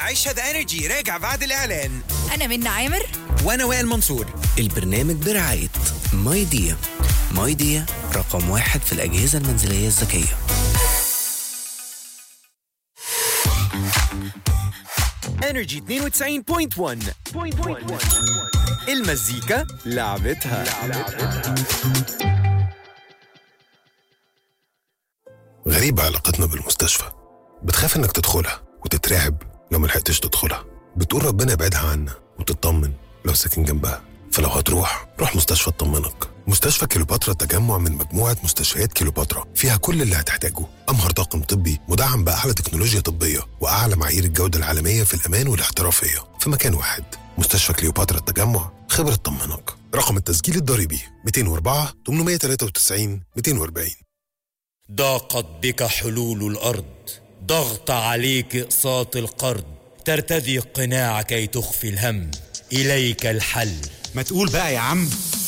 عيشها ذا انرجي راجع بعد الاعلان أنا منى عامر وانا وائل منصور البرنامج برعاية ماي ديا ماي ديا رقم واحد في الأجهزة المنزلية الذكية انرجي 92.1 المزيكا لعبتها غريبة علاقتنا بالمستشفى بتخاف انك تدخلها وتترعب لو ملحقتش تدخلها بتقول ربنا يبعدها عنا وتطمن لو ساكن جنبها فلو هتروح روح مستشفى تطمنك مستشفى كيلوباترا تجمع من مجموعة مستشفيات كيلوباترا فيها كل اللي هتحتاجه أمهر طاقم طبي مدعم بأعلى تكنولوجيا طبية وأعلى معايير الجودة العالمية في الأمان والاحترافية في مكان واحد مستشفى كليوباترا التجمع خبرة تطمنك رقم التسجيل الضريبي 204 893 240 ضاقت بك حلول الأرض ضغط عليك إقساط القرض ترتدي القناع كي تخفي الهم إليك الحل ما تقول بقى يا عم